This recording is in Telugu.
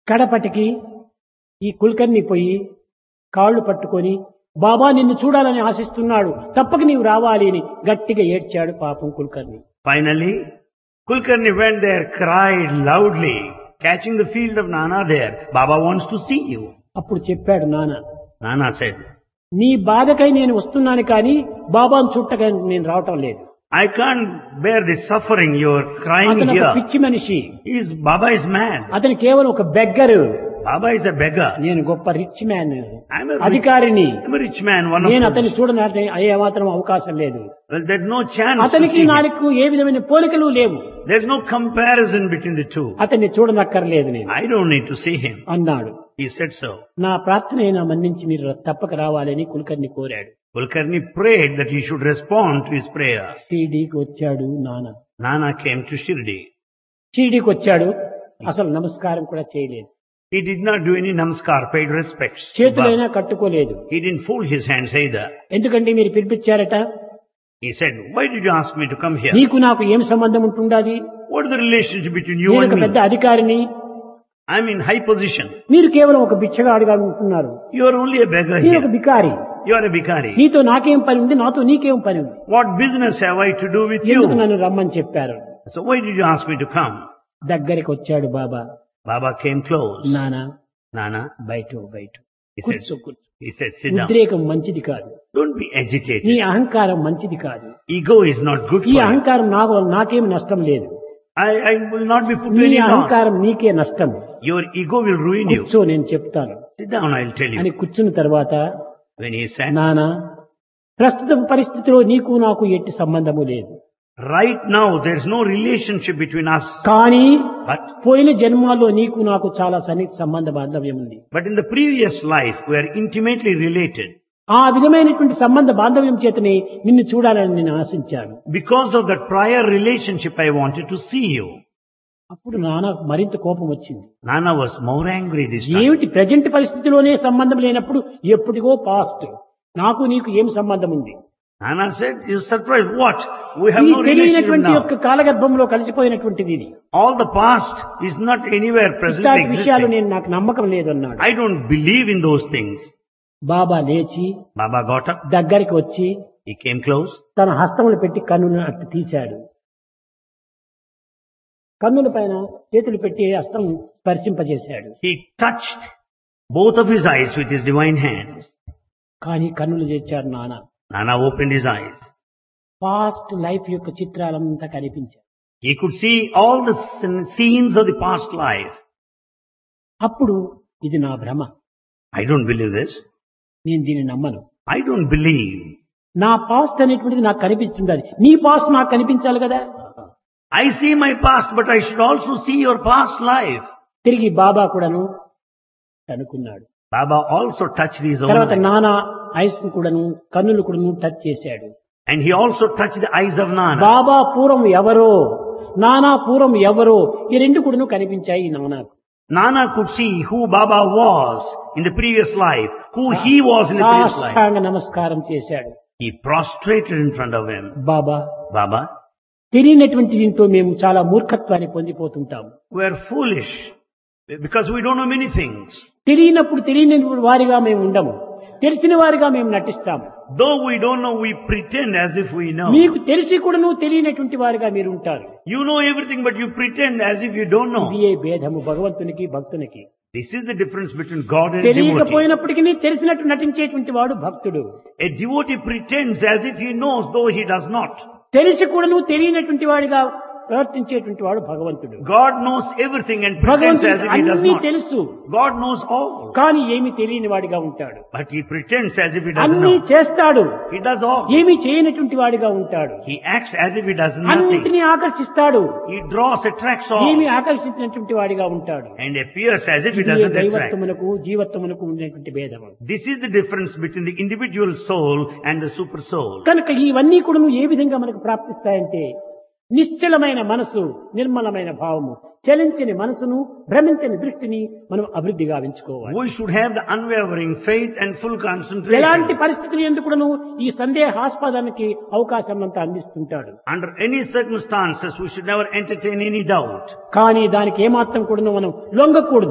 కడపటికి ఈ కుల్కర్ని పోయి కాళ్ళు పట్టుకొని బాబా నిన్ను చూడాలని ఆశిస్తున్నాడు తప్పక నీవు రావాలి అని గట్టిగా ఏడ్చాడు పాపం కుల్కర్ని Finally, Kulkarni went there, cried loudly, catching the field of Nana there. Baba wants to see you. అప్పుడు చెప్పాడు నాన్న Nana said, నీ బాధకై నేను వస్తున్నాను కానీ బాబాను చుట్టగా నేను రావటం లేదు I can't bear this suffering. You're crying అతను ఒక here. పిచ్చి మనిషి He's, Baba is mad. అతను కేవలం ఒక beggar Baba is a beggar. నేను గొప్ప rich man I'm a rich, అధికారిని I'm a rich man, one of నేను them. అతన్ని చూడని అయ్యే మాత్రం అవకాశం లేదు Well, there's no chance. To అతనికి see him. నాకు ఏ విధమైన పోలికలు లేవు There's no comparison between the two. అతన్ని చూడనక్కర్లేదు నేను I don't need to see him. అన్నాడు He said so. నా ప్రార్థన అయినా మన్నించి మీరు తప్పక రావాలని కుల్కర్ని కోరాడు Kulkarni prayed that he should respond to his prayer. షిరిడీకి వచ్చాడు నాన్న Nana came to Shirdi. షిరిడీకి వచ్చాడు అసలు నమస్కారం కూడా చేయలేదు He did not do any namaskar, paid respects. to చేతులైనా Baba. కట్టుకోలేదు He didn't fold his hands either. ఎందుకంటే మీరు పిలిపించారట He said, why did you ask me to come here? నీకు నాకు ఏం సంబంధం ఉంటుండాది What is the relationship between you నేను ఒక and పెద్ద me? అధికారిని I'm in high position. మీరు కేవలం ఒక బిచ్చగాడుగా ఉంటున్నారు You are only a beggar నేను ఒక here. బికారి You are a bhikari. నీతో నాకేం పని ఉంది నాతో నీకేం పని ఉంది What business have I to do with ఎందుకు you? నన్ను రమ్మని చెప్పారు So why did you ask me to come? దగ్గరికి వచ్చాడు బాబా Baba came close. నానా Nana, బయట బయట he said, కూర్చో కూర్చో he said, sit down. ఉద్రేకం మంచిది కాదు Don't be నీ agitated. అహంకారం మంచిది కాదు Ego is not good ఈ for you. అహంకారం నాకు నాకేం నష్టం లేదు I, I will not be put to నీ any loss. అహంకారం నీకే నష్టం Your ego will ruin you. కూర్చో నేను చెప్తాను Sit down, I'll tell అని you. కూర్చున్న తర్వాత When he said, నానా ప్రస్తుత పరిస్థితిలో నీకు నాకు ఎట్టి సంబంధము లేదు right now there's no relationship between us, కానీ but, పోయిన జన్మాల్లో నీకు నాకు చాలా సన్నిహిత సంబంధ బాంధవ్యం ఉంది but in the previous life we are intimately related. ఆ విధమైనటువంటి సంబంధ బాంధవ్యం చేతనే నిన్ను చూడాలని నేను ఆశించాను Because of that prior relationship I wanted to see you. అప్పుడు నాన్న మరింత కోపం వచ్చింది Nana was more angry this time. ఏమిటి ప్రజెంట్ పరిస్థితిలోనే సంబంధం లేనప్పుడు ఎప్పటికో పాస్ట్ నాకు నీకు ఏం సంబంధం ఉంది Nana said, you're surprised. What? We have ఈ no relationship తెలియనటువంటి now. యొక్క కాలగర్భంలో కలిసిపోయినటువంటిది ఇది All the past is not anywhere presently ఇట్లాంటి విషయాలు existing. నేను నాకు నమ్మకం లేదన్నాడు I don't believe in those things. బాబా లేచి Baba got up. దగ్గరికి వచ్చి He came close. తన హస్తములు పెట్టి కన్నును అట్టు తీశాడు కన్నుల పైన చేతులు పెట్టి హస్తం స్పర్శింపజేశాడు He touched both of his eyes with his divine hands. కానీ కన్నులు తెచ్చాడు నాన్న Nana opened his eyes. Past life యొక్క చిత్రాలంతా కనిపించాయి He could see all the scen- scenes of the past life. అప్పుడు ఇది నా భ్రమ I don't believe this. నేను దీన్ని నమ్మను I don't believe. నా పాస్ట్ అనేటువంటిది నాకు కనిపిస్తుండాలి నీ పాస్ట్ నాకు కనిపించాలి కదా I see my past, but I should also see your past life. తిరిగి బాబా కూడాను అనుకున్నాడు Baba also touched his own తర్వాత eyes. నానా ఐస్ కూడాను కన్నులు కూడాను టచ్ చేశాడు And he also touched the eyes of Nana. బాబా పూర్వం ఎవరో నానా పూర్వం ఎవరో ఈ రెండు కూడాను కనిపించాయి ఈ నానాకు Nana could see who Baba was in the previous life, who he was in the previous life. సాష్టాంగ నమస్కారం చేశాడు He prostrated in front of him. Baba Baba, తెలియనటువంటి దీంతో మేము చాలా మూర్ఖత్వాన్ని పొందిపోతుంటాము we are foolish because we don't know many things. తెలియనప్పుడు తెలియని వారిగా మేము ఉండము తెలిసిన వారిగా మేము నటిస్తాము Though we don't know, we pretend as if we know. మీకు తెలిసి కూడాను తెలియనటువంటి వారిగా మీరు ఉంటారు You know everything, but you pretend as if you don't know. ఇది ఏ భేదము భగవంతునికి భక్తునికి This is the difference between God and devotee. తెలియకపోయినప్పటికీ తెలిసినట్టు నటించేటువంటి వాడు భక్తుడు A devotee pretends as if he knows, though he does not. తెలిసి కూడాను తెలియనటువంటి వాడిగా ప్రవర్తించేటువంటి వాడు భగవంతుడు God knows everything and pretends as భగవంతుడికి if he does అన్ని not. తెలుసు God knows all, కానీ ఏమి తెలియని వాడిగా ఉంటాడు but he pretends as if he does అన్ని not. చేస్తాడు He does all. ఏమి చేయనటువంటి వాడిగా ఉంటాడు He acts as if he does nothing. అన్నింటినీ ఆకర్షిస్తాడు He draws, attracts ఏమి all, ఆకర్షించినటువంటి వాడిగా ఉంటాడు and appears as if he ఇది doesn't attract. దైవత్వమునకు జీవత్వమునకు ఉండేటువంటి భేదము This is the difference between the individual soul and the super soul. కనుక ఇవన్నీ కూడా ఏ విధంగా మనకు ప్రాప్తిస్తాయంటే నిశ్చలమైన మనసు నిర్మలమైన భావము చలించని మనసును భ్రమించని దృష్టిని మనం అభివృద్ధి గావించుకోవాలి We should have the unwavering faith and full ఎలాంటి concentration. పరిస్థితులు ఎందుకును ఈ సందేహాస్పదానికి అవకాశం అంతా అందిస్తుంటాడు Under any circumstances, we should never entertain any doubt. కానీ దానికి ఏమాత్రం కూడా మనం లొంగకూడదు